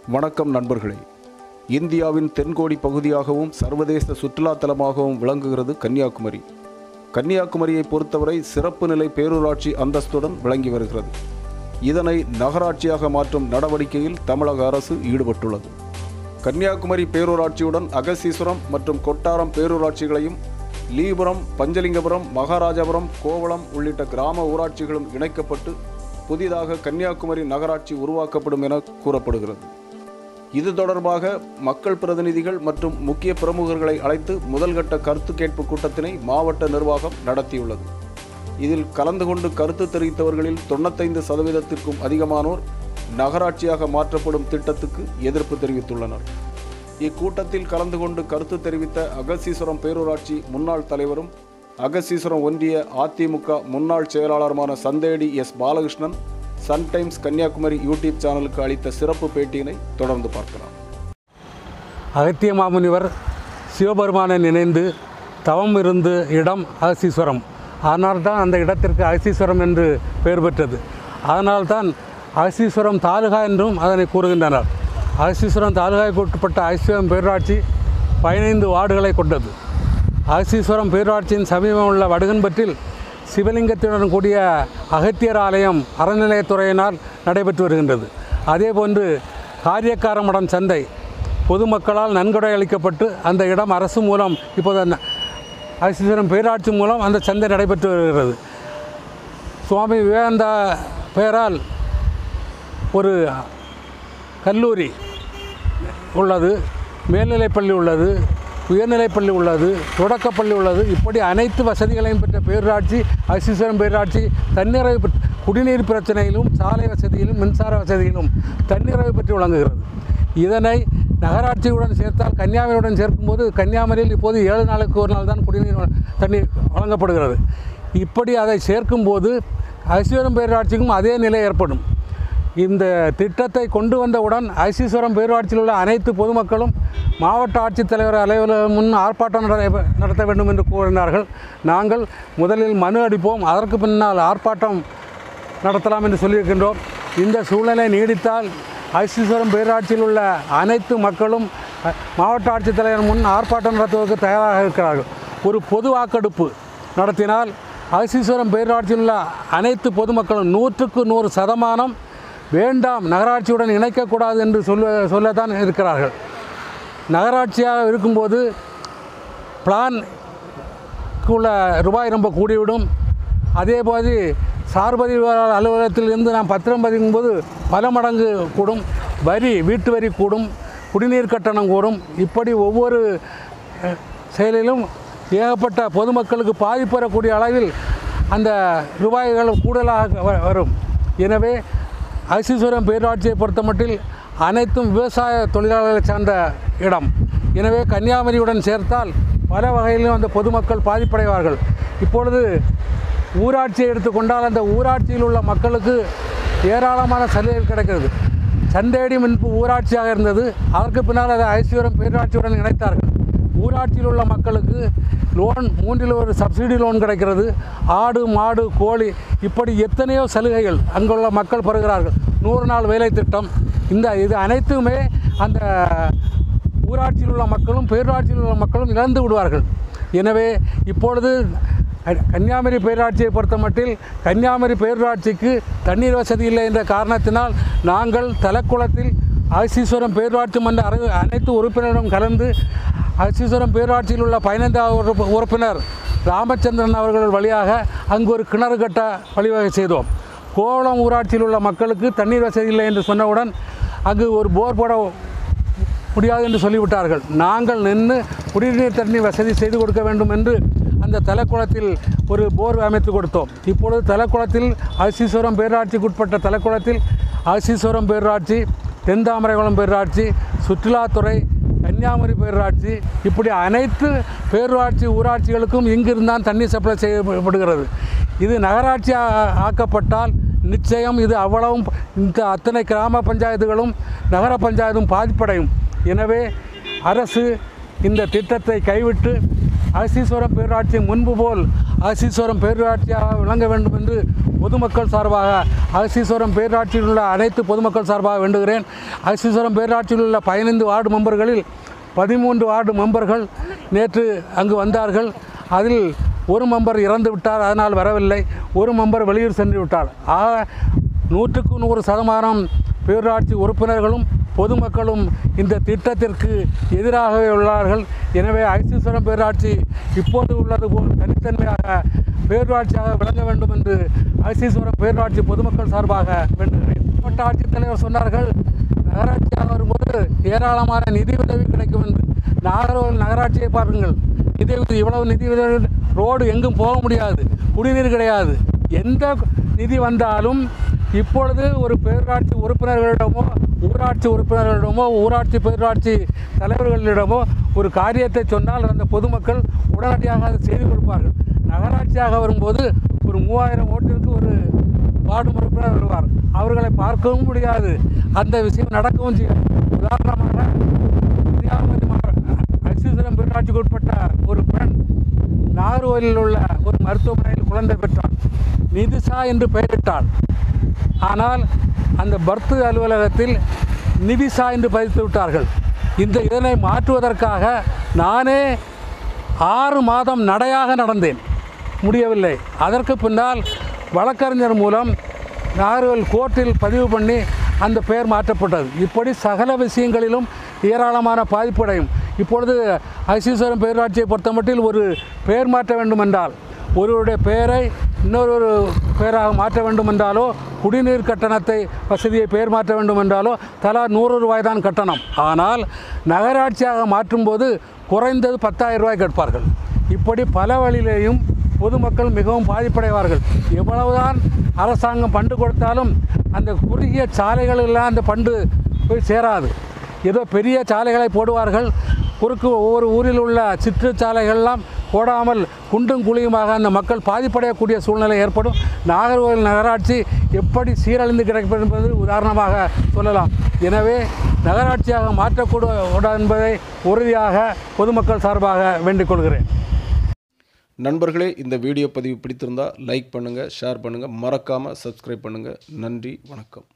வணக்கம் நண்பர்களே இந்தியாவின் தென்கோடி பகுதியாகவும் சர்வதேச சுற்றுலா தலமாகவும் விளங்குகிறது கன்னியாகுமரி கன்னியாகுமரியை பொறுத்தவரை சிறப்பு நிலை பேரூராட்சி அந்தஸ்துடன் விளங்கி வருகிறது இதனை நகராட்சியாக மாற்றும் நடவடிக்கையில் தமிழக அரசு ஈடுபட்டுள்ளது கன்னியாகுமரி பேரூராட்சியுடன் அகசீஸ்வரம் மற்றும் கொட்டாரம் பேரூராட்சிகளையும் லீபுரம் பஞ்சலிங்கபுரம் மகாராஜபுரம் கோவளம் உள்ளிட்ட கிராம ஊராட்சிகளும் இணைக்கப்பட்டு புதிதாக கன்னியாகுமரி நகராட்சி உருவாக்கப்படும் என கூறப்படுகிறது இது தொடர்பாக மக்கள் பிரதிநிதிகள் மற்றும் முக்கிய பிரமுகர்களை அழைத்து முதல்கட்ட கருத்து கேட்பு கூட்டத்தினை மாவட்ட நிர்வாகம் நடத்தியுள்ளது இதில் கலந்து கொண்டு கருத்து தெரிவித்தவர்களில் தொண்ணூத்தைந்து சதவீதத்திற்கும் அதிகமானோர் நகராட்சியாக மாற்றப்படும் திட்டத்துக்கு எதிர்ப்பு தெரிவித்துள்ளனர் இக்கூட்டத்தில் கலந்து கொண்டு கருத்து தெரிவித்த அகசீஸ்வரம் பேரூராட்சி முன்னாள் தலைவரும் அகசீஸ்வரம் ஒன்றிய அதிமுக முன்னாள் செயலாளருமான சந்தேடி S Balakrishnan Sun Times Kanyakumari YouTube சேனலுக்கு அளித்த சிறப்பு பேட்டியினை தொடர்ந்து பார்க்கலாம் அகத்திய மாமுனிவர் சிவபெருமானை நினைந்து தவம் இருந்து இடம் அகசீஸ்வரம் அதனால் தான் அந்த இடத்திற்கு அகசீஸ்வரம் என்று பெயர் பெற்றது அதனால்தான் அகசீஸ்வரம் தாலுகா என்றும் அதனை கூறுகின்றனர் அகசீஸ்வரம் தாலுகாய்க்கு உட்பட்ட அகசீஸ்வரம் பேரூராட்சி பதினைந்து வார்டுகளை கொண்டது அகசீஸ்வரம் பேரூராட்சியின் சமீபம் உள்ள வடுகன்பற்றில் சிவலிங்கத்துடன் கூடிய அகத்தியர் ஆலயம் அறநிலையத்துறையினால் நடைபெற்று வருகின்றது அதேபோன்று காரியக்காரமடம் சந்தை பொதுமக்களால் நன்கொடை அளிக்கப்பட்டு அந்த இடம் அரசு மூலம் இப்போது அந்த அகசீஸ்வரம் பேராட்சி மூலம் அந்த சந்தை நடைபெற்று வருகிறது சுவாமி விவேகானந்தா பெயரால் ஒரு கல்லூரி உள்ளது மேல்நிலைப்பள்ளி உள்ளது உயர்நிலைப்பள்ளி உள்ளது தொடக்கப்பள்ளி உள்ளது இப்படி அனைத்து வசதிகளையும் பெற்ற பேரூராட்சி அசிஸ்வரம் பேரூராட்சி தன்னிறைவு பெற்ற குடிநீர் பிரச்சனையிலும் சாலை வசதியிலும் மின்சார வசதியிலும் தன்னிறைவு பெற்று விளங்குகிறது இதனை நகராட்சியுடன் சேர்த்தால் கன்னியாகுமரியுடன் சேர்க்கும்போது கன்னியாகுமரியில் இப்போது ஏழு நாளுக்கு ஒரு நாள் தான் குடிநீர் வ- தண்ணீர் வழங்கப்படுகிறது இப்படி அதை சேர்க்கும்போது ஐஸ்வரம் பேரூராட்சிக்கும் அதே நிலை ஏற்படும் இந்த திட்டத்தை கொண்டு வந்தவுடன் ஐசீஸ்வரம் பேரூராட்சியில் உள்ள அனைத்து பொதுமக்களும் மாவட்ட ஆட்சித்தலைவர் அலுவலகம் முன் ஆர்ப்பாட்டம் நட- நடத்த வேண்டும் என்று கூறினார்கள் நாங்கள் முதலில் மனு அடிப்போம் அதற்கு பின்னால் ஆர்ப்பாட்டம் நடத்தலாம் என்று சொல்லியிருக்கின்றோம் இந்த சூழ்நிலை நீடித்தால் ஐசீஸ்வரம் பேரூராட்சியில் உள்ள அனைத்து மக்களும் அ, மாவட்ட ஆட்சித்தலைவர் முன் ஆர்ப்பாட்டம் நடத்துவதற்கு தயாராக இருக்கிறார்கள் ஒரு பொது வாக்கெடுப்பு நடத்தினால் ஐசீஸ்வரம் பேரூராட்சியில் உள்ள அனைத்து பொதுமக்களும் நூற்றுக்கு நூறு சதமானம் வேண்டாம் நகராட்சியுடன் இணைக்கக்கூடாது என்று சொல்ல சொல்லத்தான் இருக்கிறார்கள் நகராட்சியாக இருக்கும்போது பிளான் உள்ள ரூபாய் ரொம்ப கூடிவிடும் அதே போது சார்பதிவாளர் அலுவலகத்திலிருந்து நாம் பத்திரம் பதிக்கும்போது பல மடங்கு கூடும் வரி வீட்டு வரி கூடும் குடிநீர் கட்டணம் கூடும் இப்படி ஒவ்வொரு அஹ், செயலிலும் ஏகப்பட்ட பொதுமக்களுக்கு பாதிப்பு வரக்கூடிய அளவில் அந்த ரூபாய்கள் கூடுதலாக வ- வரும் எனவே ஐசீஸ்வரம் பேரூராட்சியை பொறுத்தமட்டில் அனைத்தும் விவசாய தொழிலாளர்களை சார்ந்த இடம் எனவே கன்னியாகுமரியுடன் சேர்த்தால் பல வகையிலும் அந்த பொதுமக்கள் பாதிப்படைவார்கள் இப்பொழுது ஊராட்சியை எடுத்துக்கொண்டால் அந்த ஊராட்சியில் உள்ள மக்களுக்கு ஏராளமான சலுகைகள் கிடைக்கிறது சந்தேடி முன்பு ஊராட்சியாக இருந்தது அதற்கு பின்னால் அதை ஐஸ்வரம் பேரூராட்சியுடன் இணைத்தார்கள் ஊராட்சியில் உள்ள மக்களுக்கு லோன் மூன்றில் ஒரு சப்சிடி லோன் கிடைக்கிறது ஆடு மாடு கோழி இப்படி எத்தனையோ சலுகைகள் அங்குள்ள மக்கள் பெறுகிறார்கள் நூறு நாள் வேலை திட்டம் இந்த இது அனைத்துமே அந்த ஊராட்சியில் உள்ள மக்களும் பேரூராட்சியில் உள்ள மக்களும் இழந்து விடுவார்கள் எனவே இப்பொழுது க- கன்னியாகுமரி பேரூராட்சியை பொறுத்தமட்டில் கன்னியாகுமரி பேரூராட்சிக்கு தண்ணீர் வசதி இல்லை என்ற காரணத்தினால் நாங்கள் தலக்குளத்தில் ஐசீஸ்வரம் பேரூராட்சி மன்ற அறை- அனைத்து உறுப்பினரும் கலந்து ஐசீஸ்வரம் பேரூராட்சியில் உள்ள பதினைந்தாவது உறுப்பு- உறுப்பினர் ராமச்சந்திரன் அவர்கள் வழியாக அங்கு ஒரு கிணறு கட்ட வழிவகை செய்தோம் கோவளம் ஊராட்சியில் உள்ள மக்களுக்கு தண்ணீர் வசதி இல்லை என்று சொன்னவுடன் அங்கு ஒரு போர் போட முடியாது என்று சொல்லிவிட்டார்கள் நாங்கள் நின்று குடிநீர் தண்ணீர் வசதி செய்து கொடுக்க வேண்டும் என்று அந்த தலக்குளத்தில் ஒரு போர் அமைத்து கொடுத்தோம் இப்பொழுது தலக்குளத்தில் அசிஸ்வரம் பேரூராட்சிக்கு உட்பட்ட தலக்குளத்தில் அசிஸ்வரம் பேரூராட்சி தென்தாமரைகுளம் பேரூராட்சி சுற்றுலாத்துறை கன்னியாகுமரி பேரூராட்சி இப்படி அனைத்து பேரூராட்சி ஊராட்சிகளுக்கும் இங்கிருந்தான் தண்ணீர் சப்ளை செய்யப்படுகிறது இது நகராட்சி ஆ- ஆக்கப்பட்டால் நிச்சயம் இது அவ்வளவும் இந்த அத்தனை கிராம பஞ்சாயத்துகளும் நகர பஞ்சாயத்தும் பாதிப்படையும் எனவே அரசு இந்த திட்டத்தை கைவிட்டு அசீஸ்வரம் பேரூராட்சி முன்பு போல் அசீஸ்வரம் பேரூராட்சியாக விளங்க வேண்டும் என்று பொதுமக்கள் சார்பாக அகசீஸ்வரம் பேராட்சியில் உள்ள அனைத்து பொதுமக்கள் சார்பாக வேண்டுகிறேன் அகசீஸ்வரம் பேராட்சியில் உள்ள பதினைந்து வார்டு மெம்பர்களில் பதிமூன்று வார்டு மெம்பர்கள் நேற்று அங்கு வந்தார்கள் அதில் ஒரு மெம்பர் இறந்து விட்டார் அதனால் வரவில்லை ஒரு மெம்பர் வெளியூர் சென்று விட்டார் ஆக நூற்றுக்கு நூறு சதமானம் பேரூராட்சி உறுப்பினர்களும் பொதுமக்களும் இந்த திட்டத்திற்கு எதிராகவே உள்ளார்கள் எனவே ஐசீஸ்வரம் பேராட்சி இப்போது உள்ளது போல் தனித்தன்மையாக பேரூராட்சியாக விளங்க வேண்டும் என்று ஐசீஸ்வரம் பேரூராட்சி பொதுமக்கள் சார்பாக வேண்டுகிறேன் மாவட்ட ஆட்சித்தலைவர் சொன்னார்கள் நகராட்சியாக வரும்போது ஏராளமான நிதி உதவி கிடைக்கும் என்று நாகர்கோவில் நகராட்சியை பாருங்கள் நிதி உதவி இவ்வளவு நிதி உதவி ரோடு எங்கும் போக முடியாது குடிநீர் கிடையாது எந்த நிதி வந்தாலும் இப்பொழுது ஒரு பேரூராட்சி உறுப்பினர்களிடமோ ஊராட்சி உறுப்பினர்களிடமோ ஊராட்சி பேரூராட்சி தலைவர்களிடமோ ஒரு காரியத்தை சொன்னால் அந்த பொதுமக்கள் உடனடியாக அதை செய்து கொடுப்பார்கள் நகராட்சியாக வரும்போது ஒரு மூவாயிரம் ஓட்டிற்கு ஒரு வார்டு உறுப்பினர் வருவார் அவர்களை பார்க்கவும் முடியாது அந்த விஷயம் நடக்கவும் செய்யும் உதாரணமாக கன்னியாகுமரி மாவட்ட அசிசுரம் பேராட்சிக்கு உட்பட்ட ஒரு பெண் நாகர்கோயிலில் உள்ள ஒரு மருத்துவமனையில் குழந்தை பெற்றார் நிதிஷா என்று பெயரிட்டாள் ஆனால் அந்த பர்த் அலுவலகத்தில் நிவிசா என்று பதித்து விட்டார்கள் இந்த இதனை மாற்றுவதற்காக நானே ஆறு மாதம் நடையாக நடந்தேன் முடியவில்லை அதற்கு பின்னால் வழக்கறிஞர் மூலம் நாகர்கோவில் கோர்ட்டில் பதிவு பண்ணி அந்த பெயர் மாற்றப்பட்டது இப்படி சகல விஷயங்களிலும் ஏராளமான பாதிப்படையும் இப்பொழுது ஐசீஸ்வரம் பேரூராட்சியை பொறுத்தமட்டில் ஒரு பெயர் மாற்ற வேண்டுமென்றால் ஒருவருடைய பெயரை இன்னொரு பெயராக மாற்ற வேண்டுமென்றாலோ குடிநீர் கட்டணத்தை வசதியை பெயர் மாற்ற வேண்டுமென்றாலோ தலா நூறு ரூபாய் தான் கட்டணம் ஆனால் நகராட்சியாக மாற்றும்போது குறைந்தது பத்தாயிரம் ரூபாய் கேட்பார்கள் இப்படி பல வழியிலேயும் பொதுமக்கள் மிகவும் பாதிப்படைவார்கள் எவ்வளவுதான் அரசாங்கம் பண்டு கொடுத்தாலும் அந்த குறுகிய சாலைகளெல்லாம் அந்த பண்டு போய் சேராது ஏதோ பெரிய சாலைகளை போடுவார்கள் குறுக்கு ஒவ்வொரு ஊரில் உள்ள சிற்றுச்சாலைகள்லாம் போடாமல் குண்டும் குழியுமாக அந்த மக்கள் பாதிப்படையக்கூடிய சூழ்நிலை ஏற்படும் நாகர்கோவில் நகராட்சி எப்படி சீரழிந்து கிடப்பது என்பது உதாரணமாக சொல்லலாம் எனவே நகராட்சியாக மாற்றக்கூடாது என்பதை உறுதியாக பொதுமக்கள் சார்பாக வேண்டிக் கொள்கிறேன் நண்பர்களே இந்த வீடியோ பதிவு பிடித்திருந்தால் லைக் பண்ணுங்கள் ஷேர் பண்ணுங்கள் மறக்காமல் சப்ஸ்கிரைப் பண்ணுங்கள் நன்றி வணக்கம்